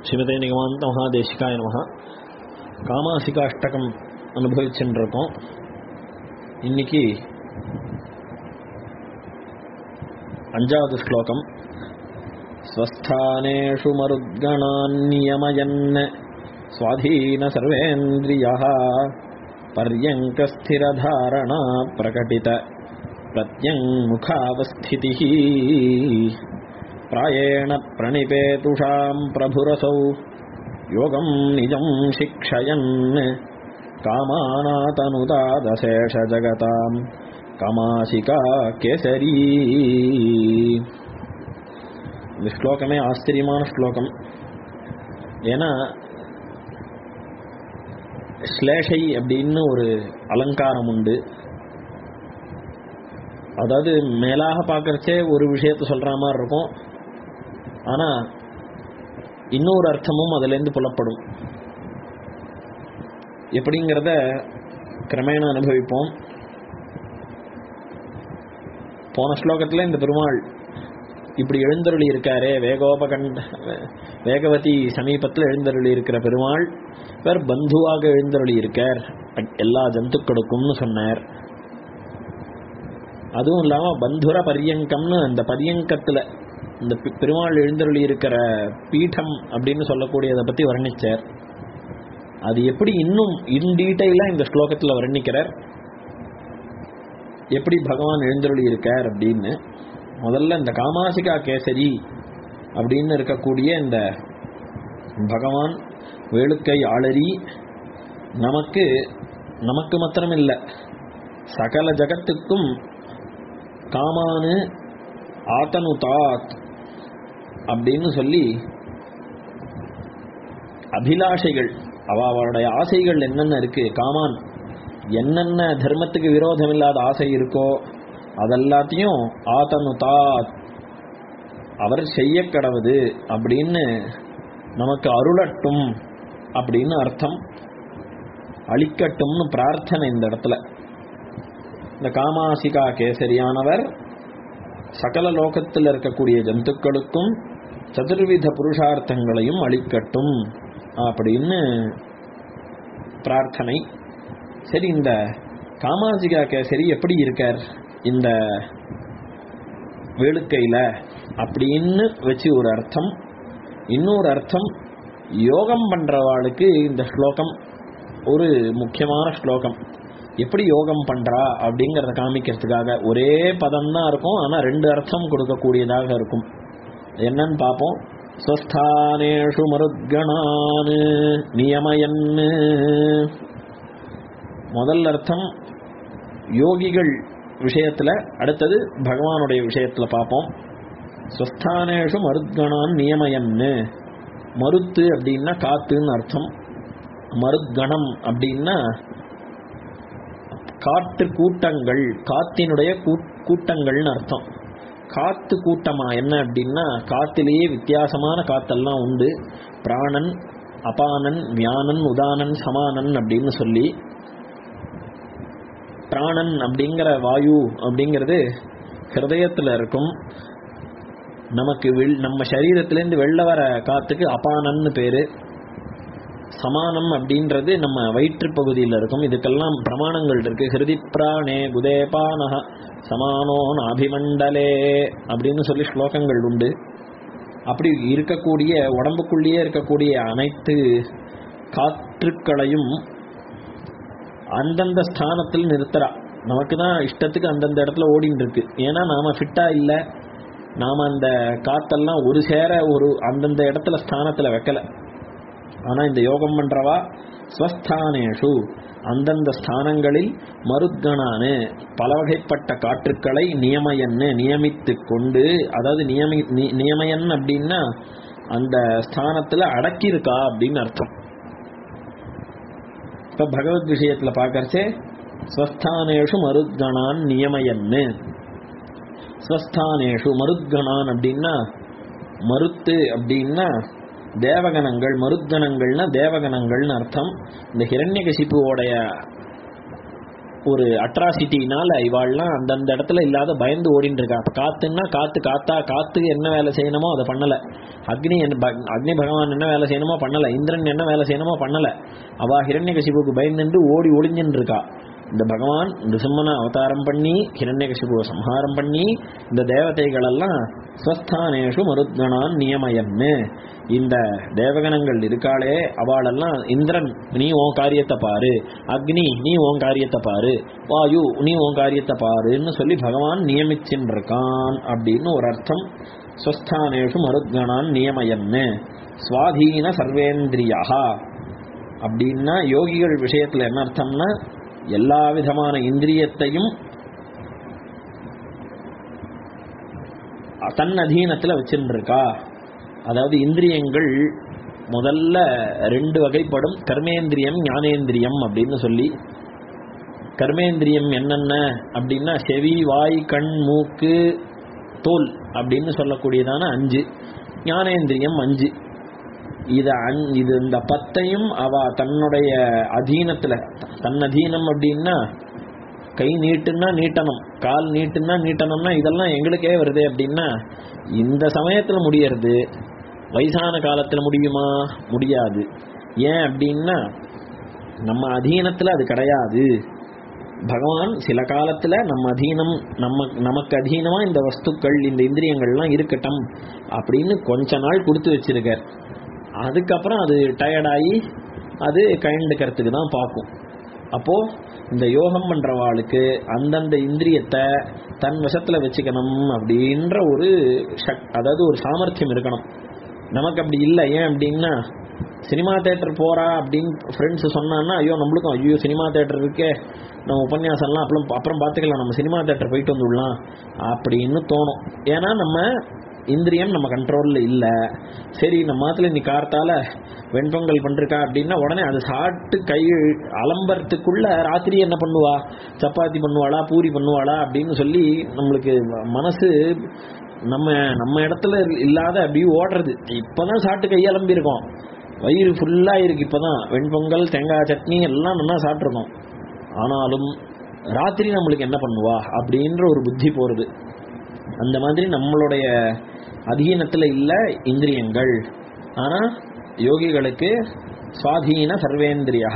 ஸ்ரீமதே நிகமாந்த மகாதேசிகாய நமஹ காமாசிகாஷ்டகம் அனுபவிச்சுட்டு இருக்கோம் இன்னைக்கு அஞ்சாவது ஸ்லோகம் ஸ்வஸ்தானேஷு மருத்கணான் நியமயன் சுவாதீன சர்வேந்திரியா பர்யங்கஸ்திரதாரணா பிரகட்டித प्रत्यङ्मुखावस्थितिः प्रायेण प्रणिपेतुषाम् प्रभुरसौ योगम् निजम् शिक्षयन् कामानातनुतादशेषजगताम् கமாசிகா கேசரி இந்த ஸ்லோகமே ஆச்சரியமான ஸ்லோகம் ஏன்னா ஸ்லேஷை அப்படின்னு ஒரு அலங்காரம் உண்டு அதாவது மேலாக பார்க்கறச்சே ஒரு விஷயத்த சொல்ற மாதிரி இருக்கும் ஆனா இன்னொரு அர்த்தமும் அதுலேருந்து புலப்படும் எப்படிங்கிறத கிரமேண அனுபவிப்போம் போன ஸ்லோகத்தில் இந்த பெருமாள் இப்படி எழுந்தருளி இருக்காரே வேகோபகண்ட வேகவதி சமீபத்தில் எழுந்தருளி இருக்கிற பெருமாள் இவர் பந்துவாக எழுந்தருளி இருக்கார் எல்லா ஜந்துக்களுக்கும்னு சொன்னார் அதுவும் இல்லாம பந்துர பரியங்கம்னு அந்த பரியங்கத்துல இந்த பெருமாள் எழுந்தருளி இருக்கிற பீடம் அப்படின்னு சொல்லக்கூடியதை பத்தி வர்ணிச்சார் அது எப்படி இன்னும் இன் டீட்டெயிலா இந்த ஸ்லோகத்துல வர்ணிக்கிறார் எப்படி பகவான் எழுந்தருளி இருக்கார் அப்படின்னு முதல்ல இந்த காமாசிகா கேசரி அப்படின்னு இருக்கக்கூடிய இந்த பகவான் வேளுக்கை ஆளறி நமக்கு நமக்கு மாத்திரம் இல்லை சகல ஜகத்துக்கும் காமானு ஆத்தனுதாத் அப்படின்னு சொல்லி அபிலாஷைகள் அவ அவளுடைய ஆசைகள் என்னென்ன இருக்கு காமான் என்னென்ன தர்மத்துக்கு விரோதம் இல்லாத ஆசை இருக்கோ அதெல்லாத்தையும் ஆத்தனுதாத் அவர் செய்ய கடவுது அப்படின்னு நமக்கு அருளட்டும் அப்படின்னு அர்த்தம் அழிக்கட்டும்னு பிரார்த்தனை இந்த இடத்துல இந்த காமாசிகா கேசரியானவர் சகல லோகத்தில் இருக்கக்கூடிய ஜந்துக்களுக்கும் சதுர்வித புருஷார்த்தங்களையும் அளிக்கட்டும் அப்படின்னு பிரார்த்தனை சரி இந்த காமாசிகா கேசரி எப்படி இருக்கார் இந்த வேளுக்கையில் அப்படின்னு வச்சு ஒரு அர்த்தம் இன்னொரு அர்த்தம் யோகம் பண்றவாளுக்கு இந்த ஸ்லோகம் ஒரு முக்கியமான ஸ்லோகம் எப்படி யோகம் பண்றா அப்படிங்கறத காமிக்கிறதுக்காக ஒரே பதம் தான் இருக்கும் ஆனா ரெண்டு அர்த்தம் கொடுக்கக்கூடியதாக இருக்கும் என்னன்னு பார்ப்போம் ஸ்வஸ்தானேஷு மருத்கணான் நியமயன் முதல் அர்த்தம் யோகிகள் விஷயத்துல அடுத்தது பகவானுடைய விஷயத்துல பார்ப்போம் ஸ்வஸ்தானேஷு மருத்கணான் நியமயன்னு மருத்து அப்படின்னா காத்துன்னு அர்த்தம் மருத்கணம் அப்படின்னா காட்டு கூட்டங்கள் காத்தினுடைய கூட்டங்கள்னு அர்த்தம் காத்து கூட்டமா என்ன அப்படின்னா காத்திலேயே வித்தியாசமான காத்தெல்லாம் உண்டு பிராணன் அபானன் வியானன் உதானன் சமானன் அப்படின்னு சொல்லி பிராணன் அப்படிங்கிற வாயு அப்படிங்கிறது ஹிருதயத்தில் இருக்கும் நமக்கு வெள் நம்ம சரீரத்திலேருந்து வெளில வர காத்துக்கு அபானன்னு பேரு சமானம் அப்படின்றது நம்ம வயிற்று பகுதியில் இருக்கும் இதுக்கெல்லாம் பிரமாணங்கள் இருக்கு ஹிருதி பிராணே குதேபானஹ சமானோ அபிமண்டலே அப்படின்னு சொல்லி ஸ்லோகங்கள் உண்டு அப்படி இருக்கக்கூடிய உடம்புக்குள்ளேயே இருக்கக்கூடிய அனைத்து காற்றுக்களையும் அந்தந்த ஸ்தானத்தில் நிறுத்துறா நமக்கு தான் இஷ்டத்துக்கு அந்தந்த இடத்துல ஓடின்னு இருக்கு ஏன்னா நாம ஃபிட்டா இல்லை நாம அந்த காத்தெல்லாம் ஒரு சேர ஒரு அந்தந்த இடத்துல ஸ்தானத்துல வைக்கல ஆனா இந்த யோகம் பண்றவா ஸ்வஸ்தானேஷு அந்தந்த ஸ்தானங்களில் மருத்கணானு பல வகைப்பட்ட காற்றுக்களை நியமயன்னு நியமித்து கொண்டு அதாவது நியமி நியமயன் அப்படின்னா அந்த ஸ்தானத்துல அடக்கியிருக்கா அப்படின்னு அர்த்தம் இப்ப பகவத் விஷயத்துல பாக்கறச்சே ஸ்வஸ்தானேஷு மருத்கணான் நியமயன்னு ஸ்வஸ்தானேஷு மருத்கணான் அப்படின்னா மருத்து அப்படின்னா தேவகணங்கள் மருத்கணங்கள்னா தேவகணங்கள்னு அர்த்தம் இந்த ஹிரண்யகசிப்புவோடைய ஒரு அட்ராசிட்டினால இவாள்லாம் அந்தந்த இடத்துல இல்லாத பயந்து ஓடிட்டு இருக்கா அப்ப காத்துன்னா காத்து காத்தா காத்து என்ன வேலை செய்யணுமோ அதை பண்ணல அக்னி என்ன ப- அக்னி பகவான் என்ன வேலை செய்யணுமோ பண்ணல இந்திரன் என்ன வேலை செய்யணுமோ பண்ணல அவ ஹிரண்யகசிபுக்கு பயந்துட்டு ஓடி ஒளிஞ்சுன்னு இருக்கா இந்த பகவான் நிருசிம்மனை அவதாரம் பண்ணி ஹிரண்யகசிபுவை சம்ஹாரம் பண்ணி இந்த தேவதைகள் எல்லாம் ஸ்வஸ்தானேஷு மருத்கணான் நியமயன்னு இந்த தேவகணங்கள் இருக்காளே அவளெல்லாம் இந்திரன் நீ உன் காரியத்தை பாரு அக்னி நீ உன் காரியத்தை பாரு வாயு நீ உன் காரியத்தை பாருன்னு சொல்லி பகவான் நியமிச்சுன்னு இருக்கான் அப்படின்னு ஒரு அர்த்தம் ஸ்வஸ்தானேஷு மருத்கணான் நியமயன்னு சுவாதீன சர்வேந்திரியா அப்படின்னா யோகிகள் விஷயத்துல என்ன அர்த்தம்னா எல்லா விதமான இந்திரியத்தையும் தன் அதீனத்துல வச்சுட்டு இருக்கா அதாவது இந்திரியங்கள் முதல்ல ரெண்டு வகைப்படும் கர்மேந்திரியம் ஞானேந்திரியம் அப்படின்னு சொல்லி கர்மேந்திரியம் என்னென்ன அப்படின்னா செவி வாய் கண் மூக்கு தோல் அப்படின்னு சொல்லக்கூடியதான அஞ்சு ஞானேந்திரியம் அஞ்சு இது அஞ் இது இந்த பத்தையும் அவ தன்னுடைய அதீனத்துல தன் அதீனம் அப்படின்னா கை நீட்டுன்னா நீட்டணும் கால் நீட்டுன்னா நீட்டணும்னா இதெல்லாம் எங்களுக்கே வருது அப்படின்னா இந்த சமயத்துல முடியறது வயசான காலத்துல முடியுமா முடியாது ஏன் அப்படின்னா நம்ம அதீனத்துல அது கிடையாது பகவான் சில காலத்துல நம்ம அதீனம் நம்ம நமக்கு அதீனமா இந்த வஸ்துக்கள் இந்த இந்திரியங்கள்லாம் இருக்கட்டும் அப்படின்னு கொஞ்ச நாள் கொடுத்து வச்சிருக்கார் அதுக்கப்புறம் அது டயர்டாகி அது கயண்டுக்கிறதுக்கு தான் பார்க்கும் அப்போ இந்த யோகம் பண்றவாளுக்கு அந்தந்த இந்திரியத்தை தன் வசத்துல வச்சுக்கணும் அப்படின்ற ஒரு சக் அதாவது ஒரு சாமர்த்தியம் இருக்கணும் நமக்கு அப்படி இல்லை ஏன் அப்படின்னா சினிமா தேட்டர் போறா அப்படின்னு ஃப்ரெண்ட்ஸ் சொன்னான்னா ஐயோ நம்மளுக்கும் ஐயோ சினிமா தேட்டர் இருக்கே நம்ம உபன்யாசம்லாம் அப்புறம் அப்புறம் பார்த்துக்கலாம் நம்ம சினிமா தேட்டர் போயிட்டு வந்துடலாம் அப்படின்னு தோணும் ஏன்னா நம்ம இந்திரியம் நம்ம கண்ட்ரோல்ல இல்ல சரி நம்ம மாத்துல நீ கார்த்தால வெண்பொங்கல் பண்ணிருக்கா அப்படின்னா உடனே அது சாப்பிட்டு கை அலம்பறதுக்குள்ள ராத்திரி என்ன பண்ணுவா சப்பாத்தி பண்ணுவாளா பூரி பண்ணுவாளா அப்படின்னு சொல்லி நம்மளுக்கு மனசு நம்ம நம்ம இடத்துல இல்லாத அப்படியே ஓடுறது இப்பதான் சாப்பிட்டு கையலம்பி இருக்கோம் வயிறு ஃபுல்லா இருக்கு இப்பதான் வெண்பொங்கல் தேங்காய் சட்னி எல்லாம் நல்லா சாப்பிட்ருக்கோம் ஆனாலும் ராத்திரி நம்மளுக்கு என்ன பண்ணுவா அப்படின்ற ஒரு புத்தி போறது அந்த மாதிரி நம்மளுடைய அதீனத்துல இல்ல இந்திரியங்கள் ஆனா யோகிகளுக்கு சுவாதீன சர்வேந்திரியா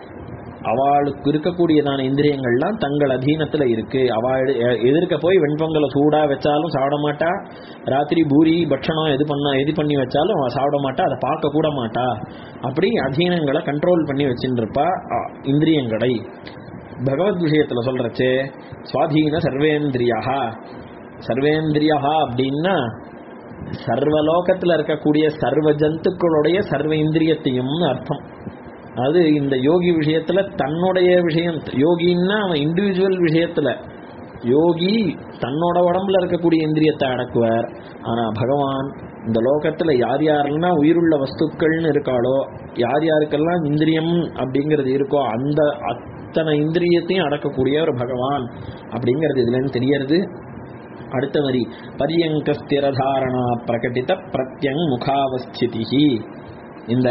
அவளுக்கு இருக்கக்கூடியதான இந்திரியங்கள்லாம் தங்கள் அதீனத்துல இருக்கு அவ எ- எதிர்க்க போய் வெண்பொங்கலை சூடா வச்சாலும் சாப்பிட மாட்டா ராத்திரி பூரி பட்சணம் எது பண்ணா எது பண்ணி வச்சாலும் அவ சாப்பிட மாட்டா அதை பார்க்க கூட மாட்டா அப்படி அதீனங்களை கண்ட்ரோல் பண்ணி வச்சுட்டு இருப்பா அ, இந்திரியங்களை பகவத் விஷயத்துல சொல்றச்சே சுவாதீன சர்வேந்திரியா சர்வேந்திரியா அப்படின்னா சர்வலோகத்துல இருக்கக்கூடிய சர்வ ஜந்துக்களுடைய சர்வ இந்திரியத்தையும் அர்த்தம் அது இந்த யோகி விஷயத்துல தன்னுடைய விஷயம் யோகின்னா அவன் இண்டிவிஜுவல் விஷயத்துல யோகி தன்னோட உடம்புல இருக்கக்கூடிய இந்திரியத்தை அடக்குவார் ஆனா பகவான் இந்த லோகத்துல யார் யாரெல்லாம் உயிருள்ள வஸ்துக்கள்னு இருக்காளோ யார் யாருக்கெல்லாம் இந்திரியம் அப்படிங்கிறது இருக்கோ அந்த அத்தனை இந்திரியத்தையும் அடக்கக்கூடிய ஒரு பகவான் அப்படிங்கிறது இதுல இருந்து தெரியறது அடுத்த வரி பரியங்க ஸ்திரதாரணா பிரகடித பிரத்யங் முகாவஸ்திதி இந்த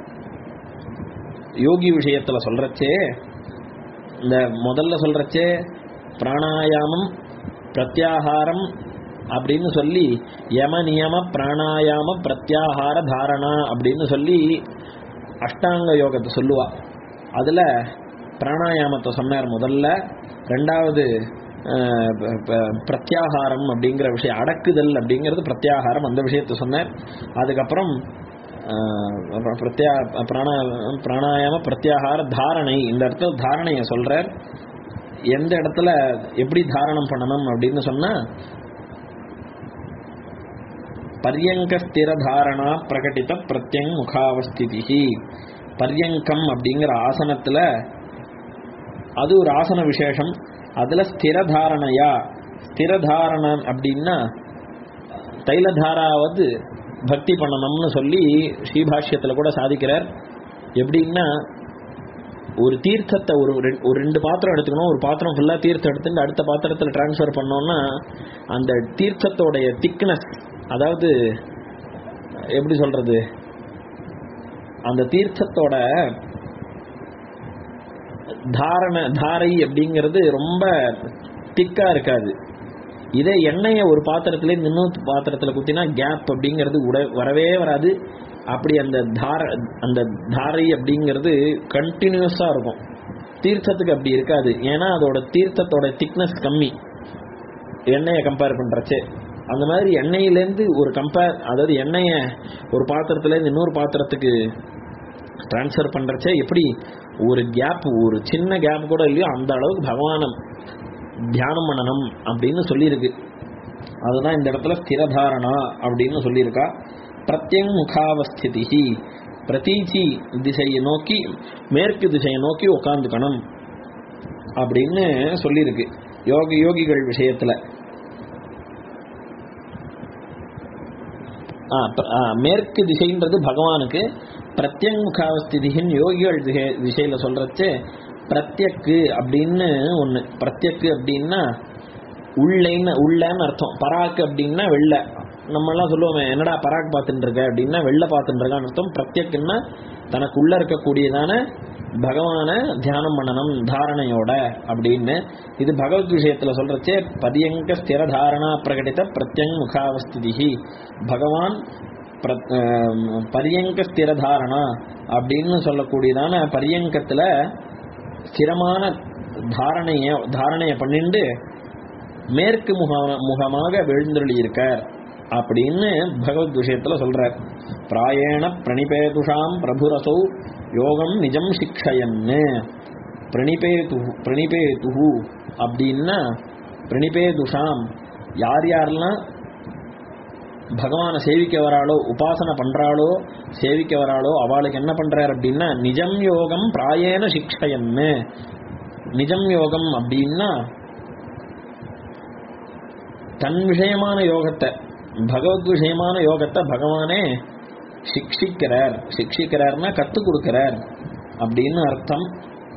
யோகி விஷயத்துல சொல்றச்சே இந்த முதல்ல சொல்றச்சே பிராணாயாமம் பிரத்யாகாரம் அப்படின்னு சொல்லி யம நியம பிராணாயாம பிரத்யாகார தாரணா அப்படின்னு சொல்லி அஷ்டாங்க யோகத்தை சொல்லுவா அதுல பிராணாயாமத்தை சொன்னார் முதல்ல ரெண்டாவது அஹ், ப- ப- பிரத்யாகாரம் அப்படிங்கிற விஷயம் அடக்குதல் அப்படிங்கிறது பிரத்யாகாரம் அந்த விஷயத்தை சொன்னார் அதுக்கப்புறம் அஹ், அப்புறம் பிரத்யா பிராணா பிராணாயாம பிரத்யாகார தாரணை இந்த இடத்துல தாரணையை சொல்றார் எந்த இடத்துல எப்படி தாரணம் பண்ணணும் அப்படின்னு சொன்னா பர்யங்க ஸ்திர தாரணா பிரகடித பிரத்யங் முகாவஸ்திதி பர்யங்கம் அப்படிங்கிற ஆசனத்துல அது ஒரு ஆசன விசேஷம் அதுல ஸ்திர தாரணையா ஸ்திர தாரணம் அப்படின்னா தைலதாராவது பக்தி பண்ணணும்னு சொல்லி ஸ்ரீபாஷ்யத்துல கூட சாதிக்கிறார் எப்படின்னா ஒரு தீர்த்தத்தை ஒரு ரெ- ஒரு ரெண்டு பாத்திரம் எடுத்துக்கணும் ஒரு பாத்திரம் ஃபுல்லா தீர்த்தம் எடுத்துட்டு அடுத்த பாத்திரத்துல டிரான்ஸ்ஃபர் பண்ணோம்னா அந்த தீர்த்தத்தோடைய திக்னஸ் அதாவது எப்படி சொல்றது அந்த தீர்த்தத்தோட தாரண தாரை அப்படிங்கிறது ரொம்ப திக்கா இருக்காது இதே எண்ணெயை ஒரு பாத்திரத்துல இருந்து இன்னொரு பாத்திரத்துல குத்தினா கேப் அப்படிங்கிறது உட வரவே வராது அப்படி அந்த தார அந்த தாரை அப்படிங்கிறது கண்டினியூஸா இருக்கும் தீர்த்தத்துக்கு அப்படி இருக்காது ஏன்னா அதோட தீர்த்தத்தோட திக்னஸ் கம்மி எண்ணெயை கம்பேர் பண்றச்சே அந்த மாதிரி எண்ணெயிலேருந்து ஒரு கம்பேர் அதாவது எண்ணெயை ஒரு பாத்திரத்துலேருந்து இன்னொரு பாத்திரத்துக்கு ட்ரான்ஸ்ஃபர் பண்றச்சே எப்படி ஒரு கேப் ஒரு சின்ன கேப் கூட இல்லையோ அந்த அளவுக்கு பகவானம் தியானம் பண்ணணும் அப்படின்னு சொல்லியிருக்கு அதுதான் இந்த இடத்துல ஸ்திரதாரணா அப்படின்னு சொல்லியிருக்கா பிரத்யங் முகாவஸ்திதி பிரதீச்சி திசையை நோக்கி மேற்கு திசையை நோக்கி உட்காந்துக்கணும் அப்படின்னு சொல்லியிருக்கு யோக யோகிகள் விஷயத்துல ஆ, ப- ஆ, மேற்கு திசைன்றது பகவானுக்கு பிரத்யங் முகாவஸ்திதியின் யோகிகள் திசை திசையில சொல்றச்சு பிரத்யக்கு அப்படின்னு ஒண்ணு பிரத்யக்கு அப்படின்னா உள்ளேன்னு உள்ளன்னு அர்த்தம் பராக்கு அப்படின்னா வெள்ள நம்ம எல்லாம் சொல்லுவோமே என்னடா பராக் பார்த்துட்டு இருக்க அப்படின்னா வெள்ள பார்த்துட்டு இருக்கான்னு அர்த்தம் பிரத்யக்குன்னா தனக்கு உள்ள இருக்கக்கூடியதான பகவான தியானம் பண்ணணும் தாரணையோட அப்படின்னு இது பகவத் விஷயத்துல சொல்றச்சே பதியங்க ஸ்திர தாரணா பிரகடித பிரத்யங் முகாவஸ்திதிஹி பகவான் பிர- ஆம், பரியங்க ஸ்திர தாரணா அப்படின்னு சொல்லக்கூடியதான பரியங்கத்துல ஸ்திரமான தாரணைய தாரணைய பண்ணிண்டு மேற்கு முக முகமாக விழுந்தருளி இருக்கார் அப்படின்னு பகவத் விஷயத்துல சொல்றார் பிராயேண பிரணிபேதுஷாம் பிரபுரசௌ யோகம் நிஜம் சிக்ஷயன்னு பிரணிபேது பிரணிபேதுஹு அப்படின்னா பிரணிபேதுஷாம் யார் யாரெல்லாம் பகவானை சேவிக்க வராளோ உபாசனை பண்றாளோ சேவிக்க வராளோ அவளுக்கு என்ன பண்றார் அப்படின்னா நிஜம் யோகம் பிராயேன சிக்ஷயன்னு நிஜம் யோகம் அப்படின்னா தன் விஷயமான யோகத்தை பகவத் விஷயமான யோகத்தை பகவானே சிக்ஷிக்கிறார் சிக்ஷிக்கிறார்னா கத்துக் கொடுக்கிறார் அப்படின்னு அர்த்தம்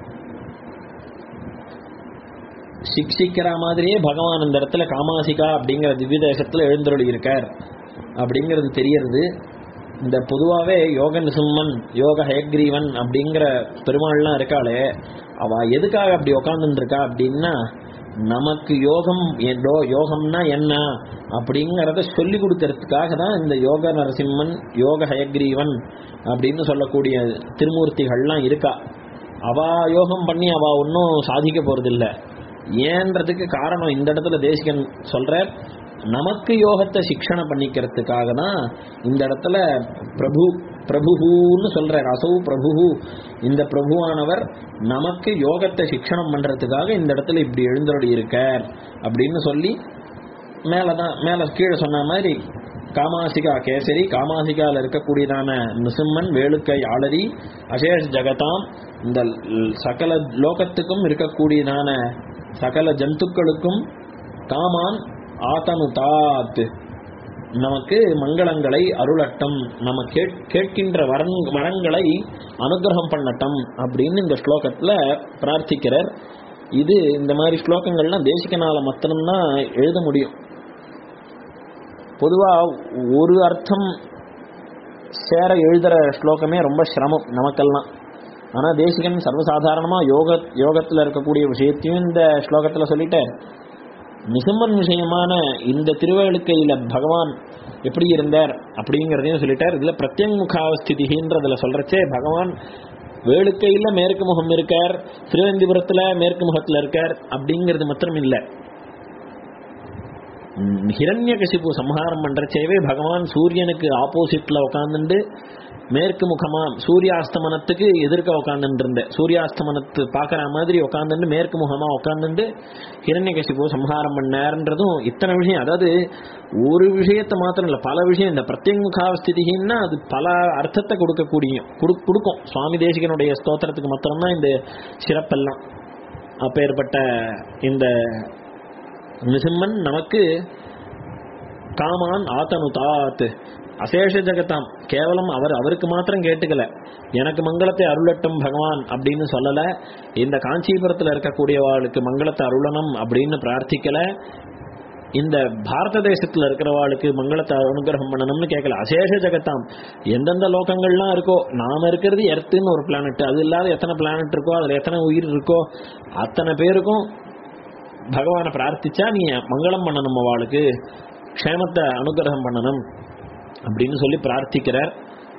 சிக்ஷிக்கிற மாதிரியே பகவான் இந்த இடத்துல காமாசிகா அப்படிங்கிற திவ்ய தேசத்துல எழுந்தருளி இருக்கார் அப்படிங்கிறது தெரியறது இந்த பொதுவாகவே யோக நிசும்மன் யோக ஹயக்ரீவன் அப்படிங்கிற பெருமாள்லாம் இருக்காளே அவ எதுக்காக அப்படி உக்காந்துட்டு இருக்கா அப்படின்னா நமக்கு யோகம் ஏதோ யோகம்னா என்ன அப்படிங்கிறத சொல்லி கொடுக்கறதுக்காக தான் இந்த யோக நரசிம்மன் யோக ஹயக்ரீவன் அப்படின்னு சொல்லக்கூடிய திருமூர்த்திகள்லாம் இருக்கா அவ யோகம் பண்ணி அவ ஒன்றும் சாதிக்க போறதில்ல ஏன்றதுக்கு காரணம் இந்த இடத்துல தேசிகன் சொல்ற நமக்கு யோகத்தை சிக்ஷண பண்ணிக்கிறதுக்காக தான் இந்த இடத்துல பிரபு பிரபுன்னு சொல்றார் அசௌ பிரபு இந்த பிரபுவானவர் நமக்கு யோகத்தை சிக்ஷணம் பண்றதுக்காக இந்த இடத்துல இப்படி எழுந்தருளி இருக்கார் அப்படின்னு சொல்லி மேலதான் மேல கீழே சொன்ன மாதிரி காமாசிகா கேசரி காமாசிகால இருக்கக்கூடியதான நிசிம்மன் வேலுக்கை ஆளரி அசேஷ ஜகதாம் இந்த ல்- சகல லோகத்துக்கும் இருக்கக்கூடியதான சகல ஜந்துக்களுக்கும் காமான் ஆதனுதாத் நமக்கு மங்களங்களை அருளட்டும் நம்ம கேட்- கேட்கின்ற வரங் வரங்களை அனுகிரகம் பண்ணட்டும் அப்படின்னு இந்த ஸ்லோகத்துல பிரார்த்திக்கிறார் இது இந்த மாதிரி ஸ்லோகங்கள்லாம் தேசிகனால மாத்திரம்தான் எழுத முடியும் பொதுவா ஒரு அர்த்தம் சேர எழுதுற ஸ்லோகமே ரொம்ப சிரமம் நமக்கெல்லாம் ஆனா தேசிகன் சர்வசாதாரணமா யோக யோகத்துல இருக்கக்கூடிய விஷயத்தையும் இந்த ஸ்லோகத்துல சொல்லிட்டார் நிசம்மன் விஷயமான இந்த திருவேழுக்கையில பகவான் எப்படி இருந்தார் அப்படிங்கிறதையும் சொல்லிட்டார் இதுல பிரத்யங்முகாவஸ்திதின்றதுல சொல்றச்சே பகவான் வேளுக்கையில மேற்கு முகம் இருக்கார் திருவந்திபுரத்துல மேற்கு முகத்துல இருக்கார் அப்படிங்கிறது மாத்திரம் இல்லை ஹிரண்யகசிபு சம்ஹாரம் பண்றச்சேவே பகவான் சூரியனுக்கு ஆப்போசிட்ல உட்காந்துண்டு மேற்கு முகமா சூரியாஸ்தமனத்துக்கு எதிர்க்க உட்காந்துட்டு இருந்த சூரியாஸ்தமனத்து பார்க்குற மாதிரி உட்காந்துட்டு மேற்கு முகமா உட்காந்துட்டு ஹிரண்யகசிபு சம்ஹாரம் பண்ணார்ன்றதும் இத்தனை விஷயம் அதாவது ஒரு விஷயத்தை மாத்திரம் இல்லை பல விஷயம் இந்த பிரத்யங்முகாவஸ்திதின்னா அது பல அர்த்தத்தை கொடுக்கக்கூடிய கொடு- கொடுக்கும் சுவாமி தேசிகனுடைய ஸ்தோத்திரத்துக்கு மாத்திரம்தான் இந்த சிறப்பெல்லாம் அப்பேற்பட்ட இந்த நிசிம்மன் நமக்கு காமான் ஆத்தனுதாத் அசேஷ ஜெகத்தாம் கேவலம் அவர் அவருக்கு மாத்திரம் கேட்டுக்கல எனக்கு மங்களத்தை அருளட்டும் பகவான் அப்படின்னு சொல்லல இந்த காஞ்சிபுரத்தில் இருக்கக்கூடியவாளுக்கு மங்களத்தை அருளணும் அப்படின்னு பிரார்த்திக்கல இந்த பாரத தேசத்துல இருக்கிறவாளுக்கு மங்களத்தை அனுகிரகம் பண்ணணும்னு கேட்கல அசேஷ ஜெகத்தாம் எந்தெந்த லோகங்கள்லாம் இருக்கோ நாம இருக்கிறது எர்த்துன்னு ஒரு பிளானட் அது இல்லாத எத்தனை பிளானட் இருக்கோ அதுல எத்தனை உயிர் இருக்கோ அத்தனை பேருக்கும் பகவானை பிரார்த்திச்சா நீ மங்களம் பண்ணணும் அவளுக்கு க்ஷேமத்தை அனுகிரகம் பண்ணணும் அப்படின்னு சொல்லி பிரார்த்திக்கிறார்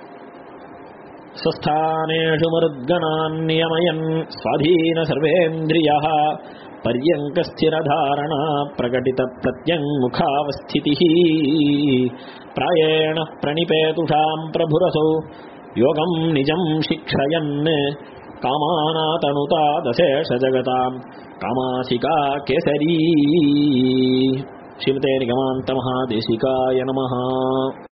स्वस्थानेषु मरुद्गणान् नियमयन् स्वाधीन सर्वेन्द्रियः पर्यङ्कस्थिरधारणा प्रकटितप्रत्यङ्मुखावस्थितिः प्रायेण प्रणिपेतुषाम् प्रभुरसौ योगम् निजम् शिक्षयन् कामानातनुता दशेषजगताम् कामासिका केसरी श्रीमते निगमान्तमहादेशिकाय नमः